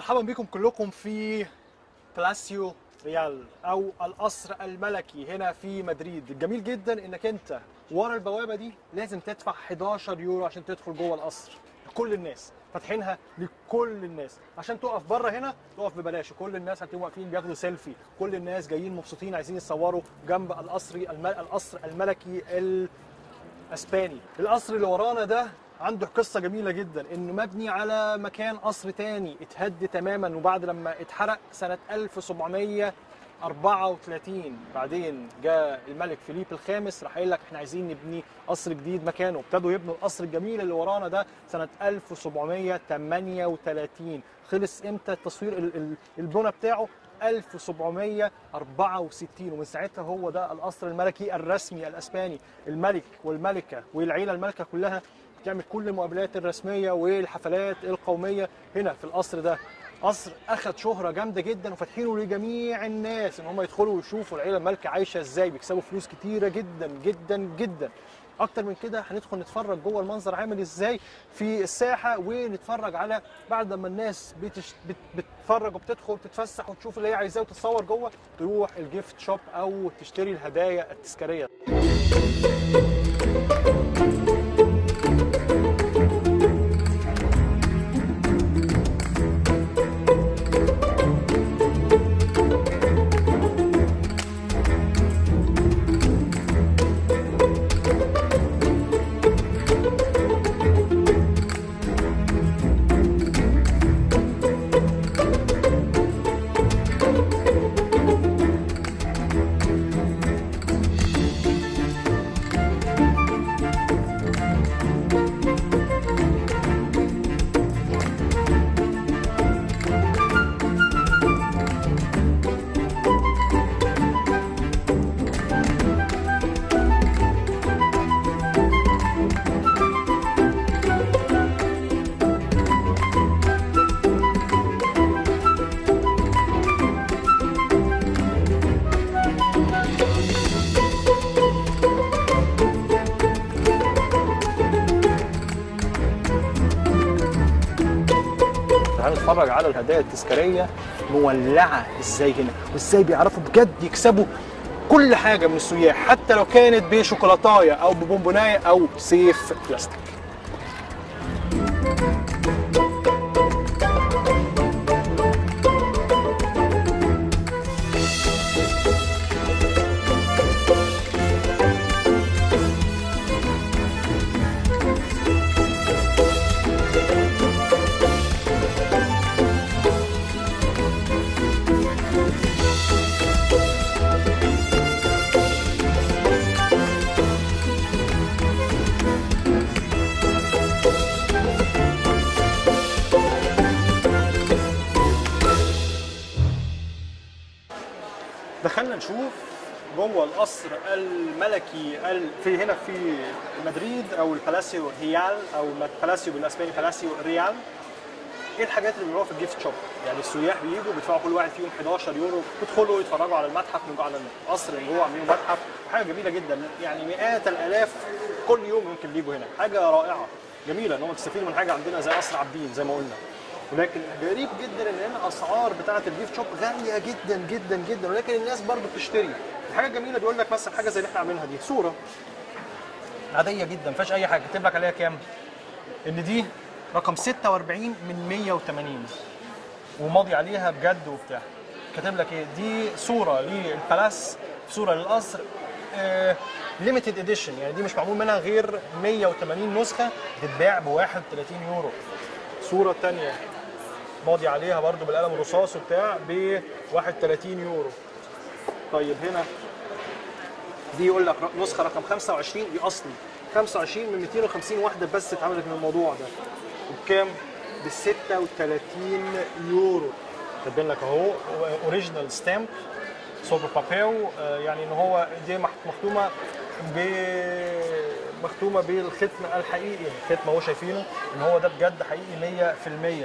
مرحبا بكم كلكم في بلاسيو ريال او القصر الملكي هنا في مدريد الجميل جدا انك انت ورا البوابه دي لازم تدفع 11 يورو عشان تدخل جوه القصر لكل الناس فاتحينها لكل الناس عشان تقف بره هنا تقف ببلاش كل الناس هتبقوا واقفين بياخدوا سيلفي كل الناس جايين مبسوطين عايزين يتصوروا جنب القصر الم... القصر الملكي الاسباني القصر اللي ورانا ده عنده قصه جميله جدا انه مبني على مكان قصر تاني اتهد تماما وبعد لما اتحرق سنه 1734 بعدين جاء الملك فيليب الخامس راح قايل لك احنا عايزين نبني قصر جديد مكانه ابتدوا يبنوا القصر الجميل اللي ورانا ده سنه 1738 خلص امتى التصوير ال- ال- البنى بتاعه 1764 ومن ساعتها هو ده القصر الملكي الرسمي الاسباني الملك والملكه والعيله المالكه كلها بتعمل كل المقابلات الرسميه والحفلات القوميه هنا في القصر ده قصر اخذ شهره جامده جدا وفاتحينه لجميع الناس ان هم يدخلوا ويشوفوا العيله المالكه عايشه ازاي بيكسبوا فلوس كتيره جدا جدا جدا اكتر من كده هندخل نتفرج جوه المنظر عامل ازاي في الساحه ونتفرج على بعد ما الناس بتش... بت... بتتفرج وبتدخل تتفسح وتشوف اللي هي عايزاه وتتصور جوه تروح الجيفت شوب او تشتري الهدايا التذكاريه تعالوا نتفرج على الهدايا التذكاريه مولعه ازاي هنا وازاي بيعرفوا بجد يكسبوا كل حاجه من السياح حتى لو كانت بشوكولاتايه او ببونبونايه او سيف بلاستيك دخلنا نشوف جوه القصر الملكي ال- في هنا في مدريد او البالاسيو ريال او البالاسيو بالاسباني بالاسيو ريال ايه الحاجات اللي بيعملوها في الجيفت شوب يعني السياح بيجوا بيدفعوا كل واحد فيهم 11 يورو يدخلوا يتفرجوا على المتحف من جوه على القصر اللي جوه عاملينه متحف حاجه جميله جدا يعني مئات الالاف كل يوم ممكن يجوا هنا حاجه رائعه جميله ان هم بيستفيدوا من حاجه عندنا زي قصر عابدين زي ما قلنا ولكن غريب جدا ان هنا اسعار بتاعه الجيفت شوب غاليه جدا جدا جدا ولكن الناس برضو بتشتري الحاجه الجميله بيقول لك مثلا حاجه زي اللي احنا عاملينها دي صوره عاديه جدا ما فيهاش اي حاجه كاتب لك عليها كام ان دي رقم 46 من 180 وماضي عليها بجد وبتاع كاتب لك ايه دي صوره للبالاس صوره للقصر ليميتد اديشن يعني دي مش معمول منها غير 180 نسخه بتتباع ب 31 يورو صوره تانية ماضي عليها برضو بالقلم الرصاص وبتاع ب 31 يورو طيب هنا دي يقول لك نسخه رقم 25 دي اصلي 25 من 250 واحده بس اتعملت من الموضوع ده وبكام؟ ب 36 يورو كاتبين لك اهو اوريجينال ستامب سوبر بابيو آه، يعني ان هو دي مح- مختومه ب مختومه بالختم الحقيقي الختم اهو شايفينه ان هو ده بجد حقيقي 100%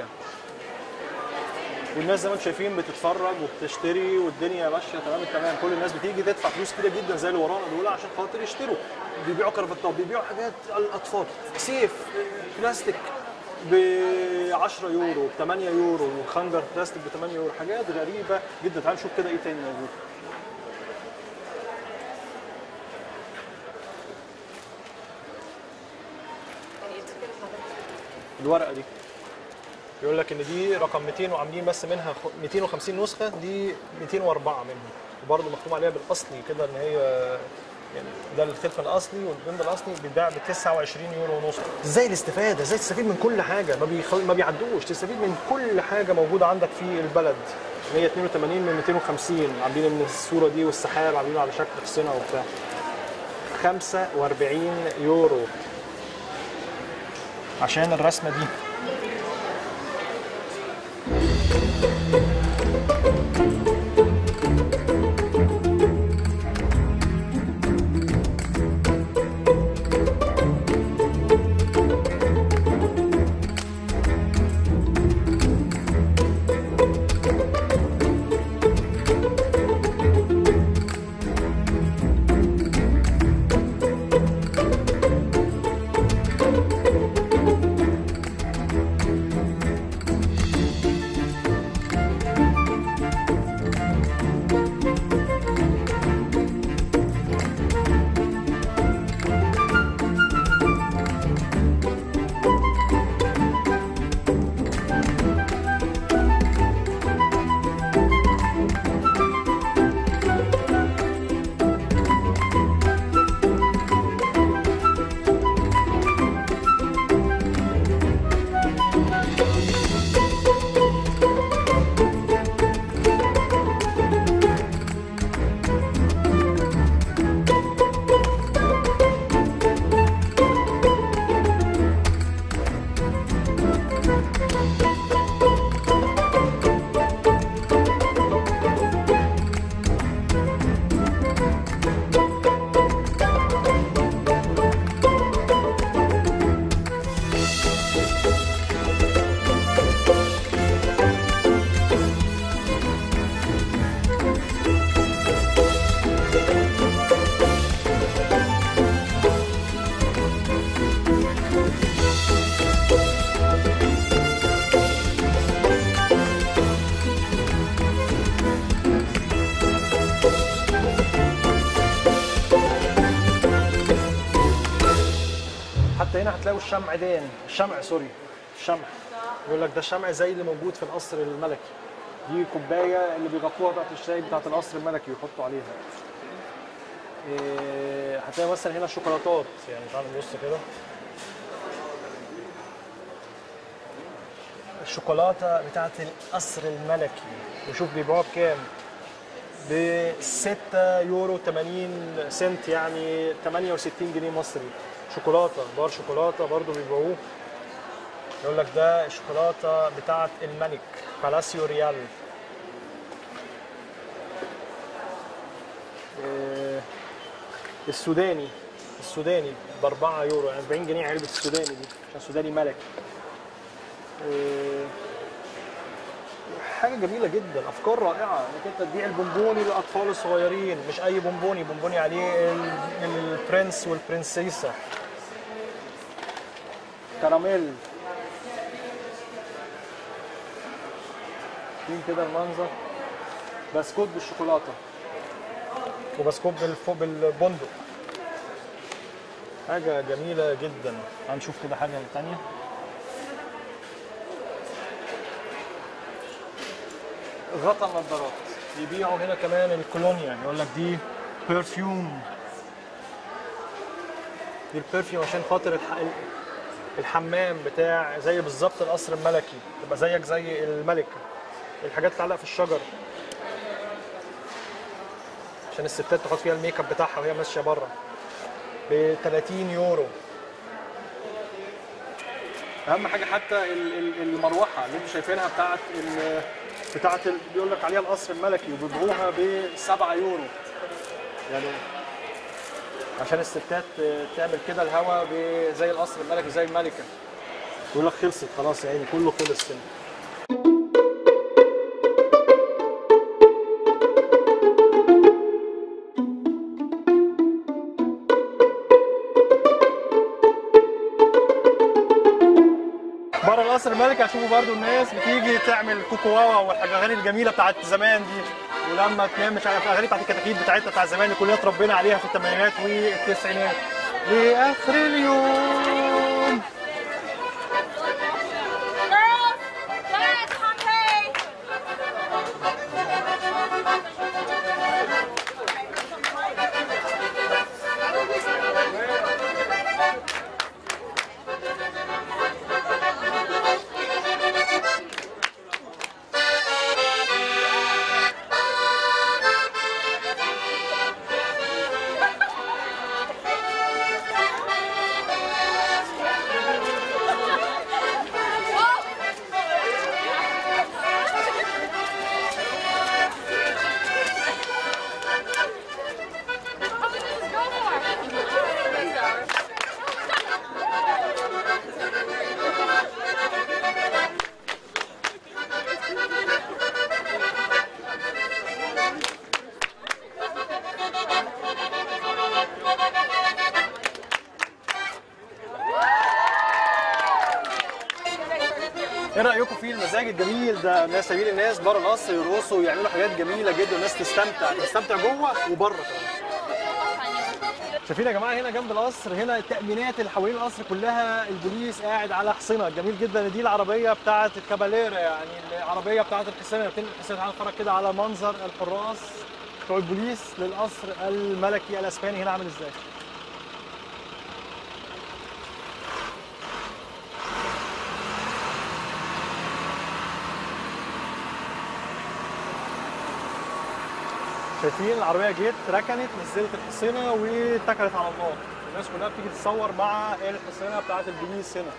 والناس زي ما انتم شايفين بتتفرج وبتشتري والدنيا ماشيه تمام التمام كل الناس بتيجي تدفع فلوس كتير جدا زي اللي ورانا دول عشان خاطر يشتروا بيبيعوا كرافتات بيبيعوا حاجات الاطفال سيف بلاستيك ب 10 يورو ب 8 يورو وخنجر بلاستيك ب 8 يورو حاجات غريبه جدا تعال نشوف كده ايه تاني موجود الورقه دي يقول لك ان دي رقم 200 وعاملين بس منها خ- 250 نسخه دي 204 منهم وبرضه مكتوب عليها بالاصلي كده ان هي يعني ده الخلف الاصلي والبند الاصلي بيتباع ب 29 يورو ونص ازاي الاستفاده ازاي تستفيد من كل حاجه ما بيخل... ما بيعدوش تستفيد من كل حاجه موجوده عندك في البلد 182 من 250 عاملين من الصوره دي والسحاب عاملينه على شكل حصينه وبتاع 45 يورو عشان الرسمه دي حتى هنا هتلاقوا الشمعدان الشمع سوري الشمع يقول لك ده الشمع زي اللي موجود في القصر الملكي دي كوبايه اللي بيغطوها بتاعت الشاي بتاعت القصر الملكي ويحطوا عليها إيه، هتلاقي مثلا هنا شوكولاتات يعني تعالوا نبص كده الشوكولاته بتاعت القصر الملكي وشوف بيبيعوها بكام ب 6 يورو 80 سنت يعني 68 جنيه مصري شوكولاته بار شوكولاته برضو بيبيعوه يقول لك ده الشوكولاته بتاعت الملك بالاسيو ريال إيه، السوداني السوداني ب 4 يورو يعني 40 جنيه علبه السوداني دي عشان سوداني ملكي إيه، حاجه جميله جدا افكار رائعه انك انت تبيع البونبوني للاطفال الصغيرين مش اي بونبوني بونبوني عليه ال- البرنس والبرنسيسه كراميل فين كده المنظر بسكوت بالشوكولاته وبسكوت بالفوق بالبندق حاجه جميله جدا هنشوف كده حاجه تانية غطا النظارات يبيعوا هنا كمان الكولونيا يقول لك دي برفيوم دي البرفيوم عشان خاطر الح... الحمام بتاع زي بالظبط القصر الملكي تبقى زيك زي الملك الحاجات تعلق في الشجر عشان الستات تحط فيها الميك اب بتاعها وهي ماشيه بره ب 30 يورو اهم حاجه حتى ال- ال- المروحه اللي انتوا شايفينها بتاعت ال- بتاعت ال- بيقول لك عليها القصر الملكي وبيبيعوها ب 7 يورو يعني عشان الستات تعمل كده الهوا ب- زي القصر الملكي زي الملكه يقول لك خلصت خلاص يا عيني كله خلص كده بره الملك هتشوفوا برضو الناس بتيجي تعمل كوكواوا والاغاني الجميله بتاعت زمان دي ولما تنام مش عارف الاغاني بتاعت الكتاكيت بتاعتنا بتاع زمان اللي كلنا اتربينا عليها في الثمانينات والتسعينات لاخر اليوم Girls, guys, Pompeii. ايه رايكم في المزاج الجميل ده الناس سبيل الناس بره القصر يرقصوا ويعملوا حاجات جميله جدا والناس تستمتع تستمتع جوه وبره كمان شايفين يا جماعه هنا جنب القصر هنا التامينات اللي حوالين القصر كلها البوليس قاعد على حصنه جميل جدا دي العربيه بتاعه الكاباليرا يعني العربيه بتاعه الحصانه بتنقل الحصانه تعالى نتفرج كده على منظر الحراس بتوع البوليس للقصر الملكي الاسباني هنا عامل ازاي شايفين العربيه جت ركنت نزلت الحصينه واتكلت على الله الناس كلها بتيجي تتصور مع الحصينه بتاعت البوليس هنا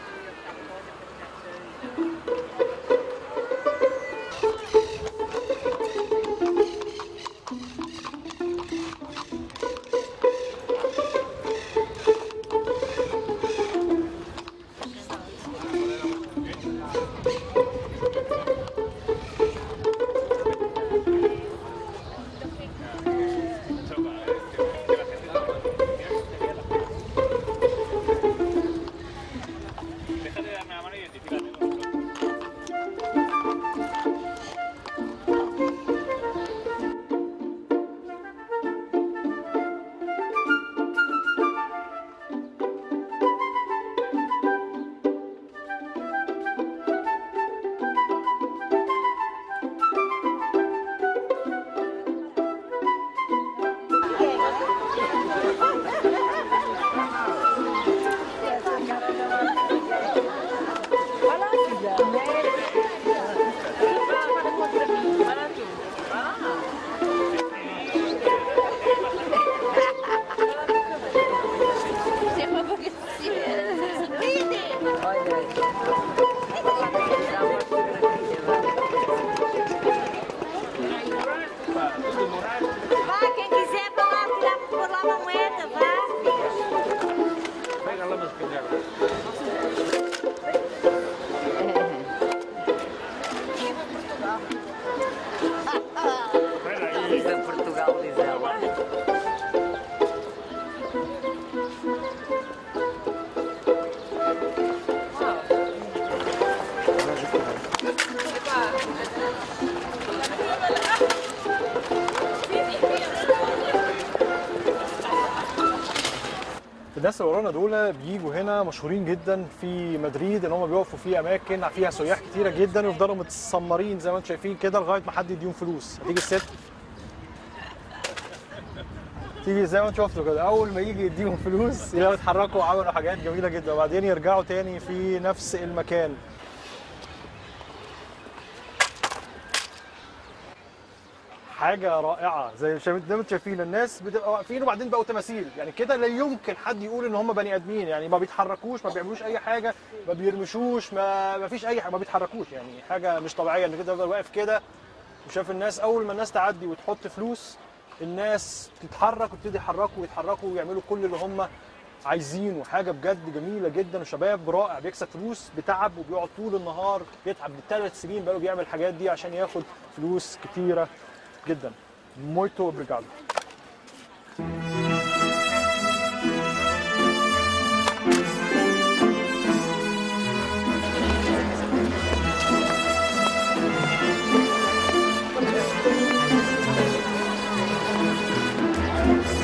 Vá, quem quiser pra lá, tirar por lá uma moeda, vá. Viva Portugal, diz ela. الناس اللي ورانا دول بيجوا هنا مشهورين جدا في مدريد ان هم بيقفوا في اماكن فيها سياح كتيره جدا ويفضلوا متسمرين زي ما انتم شايفين كده لغايه ما حد يديهم فلوس هتيجي الست تيجي زي ما انتم شفتوا كده اول ما يجي يديهم فلوس يلاقوا يتحركوا وعملوا حاجات جميله جدا وبعدين يرجعوا تاني في نفس المكان حاجه رائعه زي زي ما انتم شايفين الناس بتبقى واقفين وبعدين بقوا تماثيل يعني كده لا يمكن حد يقول ان هم بني ادمين يعني ما بيتحركوش ما بيعملوش اي حاجه ما بيرمشوش ما ما فيش اي حاجه ما بيتحركوش يعني حاجه مش طبيعيه ان كده يفضل واقف كده وشاف الناس اول ما الناس تعدي وتحط فلوس الناس تتحرك وتبتدي يحركوا ويتحركوا ويعملوا كل اللي هم عايزينه حاجه بجد جميله جدا وشباب رائع بيكسب فلوس بتعب وبيقعد طول النهار يتعب بالثلاث سنين بقاله بيعمل الحاجات دي عشان ياخد فلوس كتيره جدا مويتو اوبريجادو القاهره